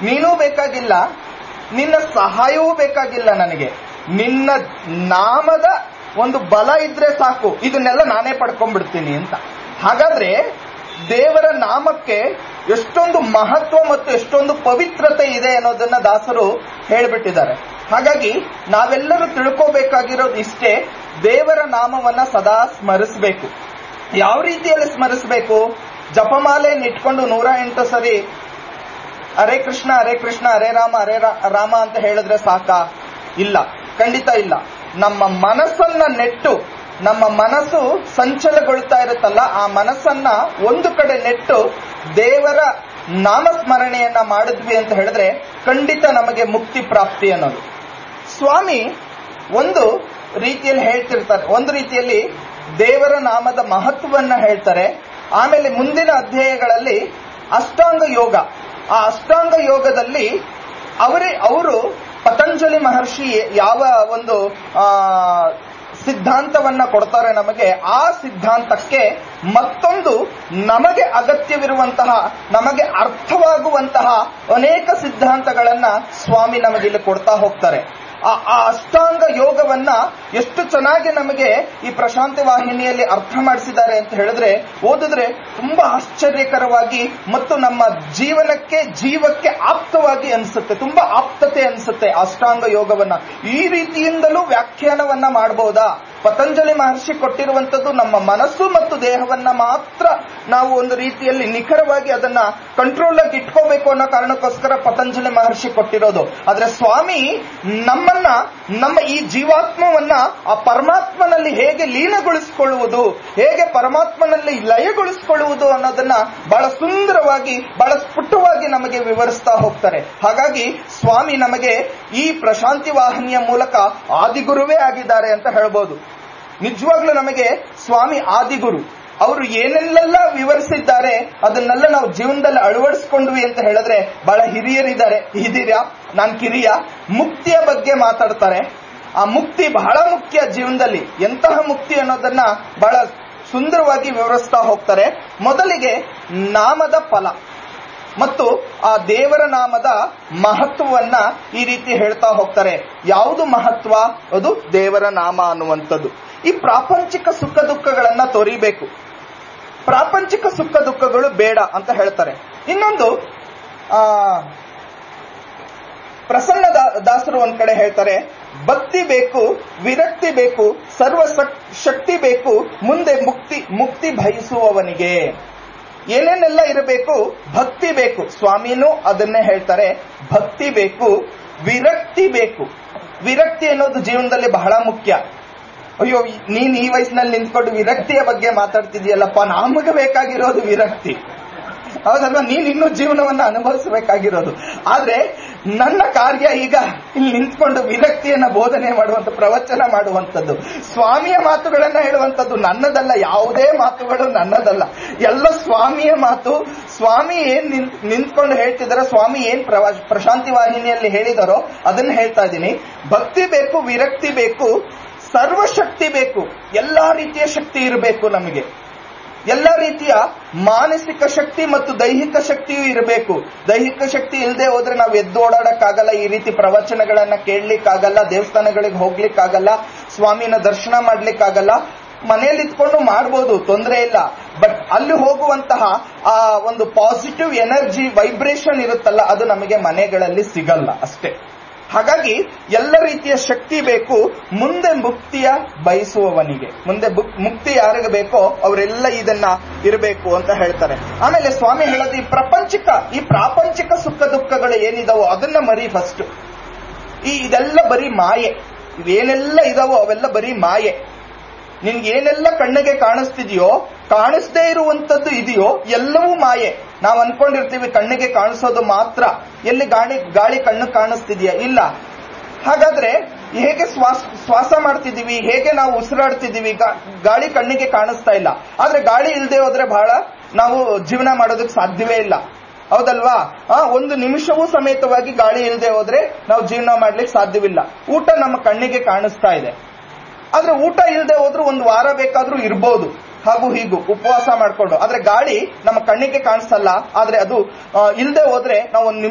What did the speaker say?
ನೀನೂ ಬೇಕಾಗಿಲ್ಲ ನಿನ್ನ ಸಹಾಯವೂ ಬೇಕಾಗಿಲ್ಲ ನನಗೆ ನಿನ್ನ ನಾಮದ ಒಂದು ಬಲ ಇದ್ರೆ ಸಾಕು ಇದನ್ನೆಲ್ಲ ನಾನೇ ಪಡ್ಕೊಂಡ್ಬಿಡ್ತೀನಿ ಅಂತ ಹಾಗಾದ್ರೆ ದೇವರ ನಾಮಕ್ಕೆ ಎಷ್ಟೊಂದು ಮಹತ್ವ ಮತ್ತು ಎಷ್ಟೊಂದು ಪವಿತ್ರತೆ ಇದೆ ಅನ್ನೋದನ್ನ ದಾಸರು ಹೇಳ್ಬಿಟ್ಟಿದ್ದಾರೆ ಹಾಗಾಗಿ ನಾವೆಲ್ಲರೂ ತಿಳ್ಕೋಬೇಕಾಗಿರೋದು ಇಷ್ಟೇ ದೇವರ ನಾಮವನ್ನ ಸದಾ ಸ್ಮರಿಸಬೇಕು ಯಾವ ರೀತಿಯಲ್ಲಿ ಸ್ಮರಿಸಬೇಕು ಜಪಮಾಲೆ ಇಟ್ಕೊಂಡು ನೂರ ಎಂಟು ಸರಿ ಹರೇ ಕೃಷ್ಣ ಹರೇ ಕೃಷ್ಣ ಹರೇ ರಾಮ ಹರೇ ರಾ- ರಾಮ ಅಂತ ಹೇಳಿದ್ರೆ ಸಾಕಾ ಇಲ್ಲ ಖಂಡಿತ ಇಲ್ಲ ನಮ್ಮ ಮನಸ್ಸನ್ನ ನೆಟ್ಟು ನಮ್ಮ ಮನಸ್ಸು ಸಂಚಲಗೊಳ್ತಾ ಇರುತ್ತಲ್ಲ ಆ ಮನಸ್ಸನ್ನ ಒಂದು ಕಡೆ ನೆಟ್ಟು ದೇವರ ನಾಮಸ್ಮರಣೆಯನ್ನ ಮಾಡಿದ್ವಿ ಅಂತ ಹೇಳಿದ್ರೆ ಖಂಡಿತ ನಮಗೆ ಮುಕ್ತಿ ಪ್ರಾಪ್ತಿ ಅನ್ನೋದು ಸ್ವಾಮಿ ಒಂದು ರೀತಿಯಲ್ಲಿ ಹೇಳ್ತಿರ್ತಾರೆ ಒಂದು ರೀತಿಯಲ್ಲಿ ದೇವರ ನಾಮದ ಮಹತ್ವವನ್ನ ಹೇಳ್ತಾರೆ ಆಮೇಲೆ ಮುಂದಿನ ಅಧ್ಯಾಯಗಳಲ್ಲಿ ಅಷ್ಟಾಂಗ ಯೋಗ ಆ ಅಷ್ಟಾಂಗ ಯೋಗದಲ್ಲಿ ಅವರೇ ಅವರು ಪತಂಜಲಿ ಮಹರ್ಷಿ ಯಾವ ಒಂದು ಆ ಸಿದ್ಧಾಂತವನ್ನ ಕೊಡ್ತಾರೆ ನಮಗೆ ಆ ಸಿದ್ಧಾಂತಕ್ಕೆ ಮತ್ತೊಂದು ನಮಗೆ ಅಗತ್ಯವಿರುವಂತಹ ನಮಗೆ ಅರ್ಥವಾಗುವಂತಹ ಅನೇಕ ಸಿದ್ಧಾಂತಗಳನ್ನ ಸ್ವಾಮಿ ನಮಗೆ ಇಲ್ಲಿ ಕೊಡ್ತಾ ಹೋಗ್ತಾರೆ ಆ ಆ ಅಷ್ಟಾಂಗ ಯೋಗವನ್ನ ಎಷ್ಟು ಚೆನ್ನಾಗಿ ನಮಗೆ ಈ ಪ್ರಶಾಂತಿ ವಾಹಿನಿಯಲ್ಲಿ ಅರ್ಥ ಮಾಡಿಸಿದ್ದಾರೆ ಅಂತ ಹೇಳಿದ್ರೆ ಓದಿದ್ರೆ ತುಂಬಾ ಆಶ್ಚರ್ಯಕರವಾಗಿ ಮತ್ತು ನಮ್ಮ ಜೀವನಕ್ಕೆ ಜೀವಕ್ಕೆ ಆಪ್ತವಾಗಿ ಅನಿಸುತ್ತೆ ತುಂಬಾ ಆಪ್ತತೆ ಅನಿಸುತ್ತೆ ಅಷ್ಟಾಂಗ ಯೋಗವನ್ನ ಈ ರೀತಿಯಿಂದಲೂ ವ್ಯಾಖ್ಯಾನವನ್ನ ಮಾಡಬಹುದಾ ಪತಂಜಲಿ ಮಹರ್ಷಿ ಕೊಟ್ಟಿರುವಂತದ್ದು ನಮ್ಮ ಮನಸ್ಸು ಮತ್ತು ದೇಹವನ್ನ ಮಾತ್ರ ನಾವು ಒಂದು ರೀತಿಯಲ್ಲಿ ನಿಖರವಾಗಿ ಅದನ್ನ ಕಂಟ್ರೋಲ್ ಆಗಿ ಇಟ್ಕೋಬೇಕು ಅನ್ನೋ ಕಾರಣಕ್ಕೋಸ್ಕರ ಪತಂಜಲಿ ಮಹರ್ಷಿ ಕೊಟ್ಟಿರೋದು ಆದ್ರೆ ಸ್ವಾಮಿ ನಮ್ಮನ್ನ ನಮ್ಮ ಈ ಜೀವಾತ್ಮವನ್ನ ಆ ಪರಮಾತ್ಮನಲ್ಲಿ ಹೇಗೆ ಲೀನಗೊಳಿಸಿಕೊಳ್ಳುವುದು ಹೇಗೆ ಪರಮಾತ್ಮನಲ್ಲಿ ಲಯಗೊಳಿಸಿಕೊಳ್ಳುವುದು ಅನ್ನೋದನ್ನ ಬಹಳ ಸುಂದರವಾಗಿ ಬಹಳ ಸ್ಫುಟವಾಗಿ ನಮಗೆ ವಿವರಿಸ್ತಾ ಹೋಗ್ತಾರೆ ಹಾಗಾಗಿ ಸ್ವಾಮಿ ನಮಗೆ ಈ ಪ್ರಶಾಂತಿ ವಾಹಿನಿಯ ಮೂಲಕ ಆದಿಗುರುವೇ ಆಗಿದ್ದಾರೆ ಅಂತ ಹೇಳ್ಬೋದು ನಿಜವಾಗ್ಲೂ ನಮಗೆ ಸ್ವಾಮಿ ಆದಿಗುರು ಅವರು ಏನೆಲ್ಲ ವಿವರಿಸಿದ್ದಾರೆ ಅದನ್ನೆಲ್ಲ ನಾವು ಜೀವನದಲ್ಲಿ ಅಳವಡಿಸ್ಕೊಂಡ್ವಿ ಅಂತ ಹೇಳಿದ್ರೆ ಬಹಳ ಹಿರಿಯರಿದ್ದಾರೆ ಇದ್ದೀರಾ ನಾನ್ ಕಿರಿಯ ಮುಕ್ತಿಯ ಬಗ್ಗೆ ಮಾತಾಡ್ತಾರೆ ಆ ಮುಕ್ತಿ ಬಹಳ ಮುಖ್ಯ ಜೀವನದಲ್ಲಿ ಎಂತಹ ಮುಕ್ತಿ ಅನ್ನೋದನ್ನ ಬಹಳ ಸುಂದರವಾಗಿ ವಿವರಿಸ್ತಾ ಹೋಗ್ತಾರೆ ಮೊದಲಿಗೆ ನಾಮದ ಫಲ ಮತ್ತು ಆ ದೇವರ ನಾಮದ ಮಹತ್ವವನ್ನ ಈ ರೀತಿ ಹೇಳ್ತಾ ಹೋಗ್ತಾರೆ ಯಾವುದು ಮಹತ್ವ ಅದು ದೇವರ ನಾಮ ಅನ್ನುವಂಥದ್ದು ಈ ಪ್ರಾಪಂಚಿಕ ಸುಖ ದುಃಖಗಳನ್ನ ತೊರಿಬೇಕು ಪ್ರಾಪಂಚಿಕ ಸುಖ ದುಃಖಗಳು ಬೇಡ ಅಂತ ಹೇಳ್ತಾರೆ ಇನ್ನೊಂದು ಆ ಪ್ರಸನ್ನ ದಾ- ದಾಸರು ಒಂದ್ ಕಡೆ ಹೇಳ್ತಾರೆ ಭಕ್ತಿ ಬೇಕು ವಿರಕ್ತಿ ಬೇಕು ಸರ್ವ ಸಕ್- ಶಕ್ತಿ ಬೇಕು ಮುಂದೆ ಮುಕ್ತಿ ಮುಕ್ತಿ ಬಯಸುವವನಿಗೆ ಏನೇನೆಲ್ಲ ಇರಬೇಕು ಭಕ್ತಿ ಬೇಕು ಸ್ವಾಮಿನೂ ಅದನ್ನೇ ಹೇಳ್ತಾರೆ ಭಕ್ತಿ ಬೇಕು ವಿರಕ್ತಿ ಬೇಕು ವಿರಕ್ತಿ ಅನ್ನೋದು ಜೀವನದಲ್ಲಿ ಬಹಳ ಮುಖ್ಯ ಅಯ್ಯೋ ನೀನ್ ಈ ವಯಸ್ಸಿನಲ್ಲಿ ನಿಂತ್ಕೊಂಡು ವಿರಕ್ತಿಯ ಬಗ್ಗೆ ಮಾತಾಡ್ತಿದ್ಯಲ್ಲಪ್ಪ ನಮಗೆ ಬೇಕಾಗಿರೋದು ವಿರಕ್ತಿ ಹೌದಲ್ವಾ ನೀನ್ ಇನ್ನೂ ಜೀವನವನ್ನ ಅನುಭವಿಸಬೇಕಾಗಿರೋದು ಆದ್ರೆ ನನ್ನ ಕಾರ್ಯ ಈಗ ಇಲ್ಲಿ ನಿಂತ್ಕೊಂಡು ವಿರಕ್ತಿಯನ್ನ ಬೋಧನೆ ಮಾಡುವಂತ ಪ್ರವಚನ ಮಾಡುವಂತದ್ದು ಸ್ವಾಮಿಯ ಮಾತುಗಳನ್ನ ಹೇಳುವಂತದ್ದು ನನ್ನದಲ್ಲ ಯಾವುದೇ ಮಾತುಗಳು ನನ್ನದಲ್ಲ ಎಲ್ಲ ಸ್ವಾಮಿಯ ಮಾತು ಸ್ವಾಮಿ ಏನ್ ನಿಂತ್- ನಿಂತ್ಕೊಂಡು ಹೇಳ್ತಿದಾರೋ ಸ್ವಾಮಿ ಏನ್ ಪ್ರವ- ಪ್ರಶಾಂತಿ ವಾಹಿನಿಯಲ್ಲಿ ಹೇಳಿದಾರೋ ಅದನ್ನ ಹೇಳ್ತಾ ಇದ್ದೀನಿ ಭಕ್ತಿ ಬೇಕು ವಿರಕ್ತಿ ಬೇಕು ಸರ್ವಶಕ್ತಿ ಬೇಕು ಎಲ್ಲಾ ರೀತಿಯ ಶಕ್ತಿ ಇರಬೇಕು ನಮಗೆ ಎಲ್ಲ ರೀತಿಯ ಮಾನಸಿಕ ಶಕ್ತಿ ಮತ್ತು ದೈಹಿಕ ಶಕ್ತಿಯೂ ಇರಬೇಕು ದೈಹಿಕ ಶಕ್ತಿ ಇಲ್ಲದೆ ಹೋದ್ರೆ ನಾವು ಎದ್ದು ಓಡಾಡಕ್ಕಾಗಲ್ಲ ಈ ರೀತಿ ಪ್ರವಚನಗಳನ್ನ ಕೇಳಲಿಕ್ಕಾಗಲ್ಲ ದೇವಸ್ಥಾನಗಳಿಗೆ ಹೋಗ್ಲಿಕ್ಕಾಗಲ್ಲ ಸ್ವಾಮಿನ ದರ್ಶನ ಮಾಡ್ಲಿಕ್ಕಾಗಲ್ಲ ಮನೆಯಲ್ಲಿ ಇದ್ಕೊಂಡು ಮಾಡ್ಬೋದು ತೊಂದರೆ ಇಲ್ಲ ಬಟ್ ಅಲ್ಲಿ ಹೋಗುವಂತಹ ಆ ಒಂದು ಪಾಸಿಟಿವ್ ಎನರ್ಜಿ ವೈಬ್ರೇಷನ್ ಇರುತ್ತಲ್ಲ ಅದು ನಮಗೆ ಮನೆಗಳಲ್ಲಿ ಸಿಗಲ್ಲ ಅಷ್ಟೇ ಹಾಗಾಗಿ ಎಲ್ಲ ರೀತಿಯ ಶಕ್ತಿ ಬೇಕು ಮುಂದೆ ಮುಕ್ತಿಯ ಬಯಸುವವನಿಗೆ ಮುಂದೆ ಬುಕ್- ಮುಕ್ತಿ ಯಾರಿಗೆ ಬೇಕೋ ಅವರೆಲ್ಲ ಇದನ್ನ ಇರಬೇಕು ಅಂತ ಹೇಳ್ತಾರೆ ಆಮೇಲೆ ಸ್ವಾಮಿ ಹೇಳೋದು ಈ ಪ್ರಪಂಚಿಕ ಈ ಪ್ರಾಪಂಚಿಕ ಸುಖ ದುಃಖಗಳು ಏನಿದಾವೋ ಅದನ್ನ ಮರಿ ಫಸ್ಟ್ ಈ ಇದೆಲ್ಲ ಬರೀ ಮಾಯೆ ಇವೇನೆಲ್ಲ ಇದಾವೋ ಅವೆಲ್ಲ ಬರೀ ಮಾಯೆ ನಿನ್ಗೆ ಏನೆಲ್ಲ ಕಣ್ಣಿಗೆ ಕಾಣಿಸ್ತಿದೆಯೋ ಕಾಣಿಸ್ದೇ ಇರುವಂತದ್ದು ಇದೆಯೋ ಎಲ್ಲವೂ ಮಾಯೆ ನಾವು ಅನ್ಕೊಂಡಿರ್ತೀವಿ ಕಣ್ಣಿಗೆ ಕಾಣಿಸೋದು ಮಾತ್ರ ಎಲ್ಲಿ ಗಾಳಿ ಗಾಳಿ ಕಣ್ಣು ಕಾಣಿಸ್ತಿದ್ಯಾ ಇಲ್ಲ ಹಾಗಾದ್ರೆ ಹೇಗೆ ಶ್ವಾಸ ಶ್ವಾಸ ಮಾಡ್ತಿದೀವಿ ಹೇಗೆ ನಾವು ಉಸಿರಾಡ್ತಿದೀವಿ ಗಾ- ಗಾಳಿ ಕಣ್ಣಿಗೆ ಕಾಣಿಸ್ತಾ ಇಲ್ಲ ಆದ್ರೆ ಗಾಳಿ ಇಲ್ಲದೆ ಹೋದ್ರೆ ಬಹಳ ನಾವು ಜೀವನ ಮಾಡೋದಕ್ಕೆ ಸಾಧ್ಯವೇ ಇಲ್ಲ ಹೌದಲ್ವಾ ಆ ಒಂದು ನಿಮಿಷವೂ ಸಮೇತವಾಗಿ ಗಾಳಿ ಇಲ್ಲದೆ ಹೋದ್ರೆ ನಾವು ಜೀವನ ಮಾಡ್ಲಿಕ್ಕೆ ಸಾಧ್ಯವಿಲ್ಲ ಊಟ ನಮ್ಮ ಕಣ್ಣಿಗೆ ಕಾಣಿಸ್ತಾ ಇದೆ ಆದ್ರೆ ಊಟ ಇಲ್ಲದೆ ಹೋದ್ರೂ ಒಂದು ವಾರ ಬೇಕಾದ್ರೂ ಇರ್ಬೋದು ಹಾಗೂ ಹೀಗೂ ಉಪವಾಸ ಮಾಡ್ಕೊಂಡು ಆದ್ರೆ ಗಾಳಿ ನಮ್ಮ ಕಣ್ಣಿಗೆ ಕಾಣಿಸಲ್ಲ ಆದ್ರೆ ಅದು ಇಲ್ಲದೆ ಹೋದ್ರೆ ನಾವು ಒಂದು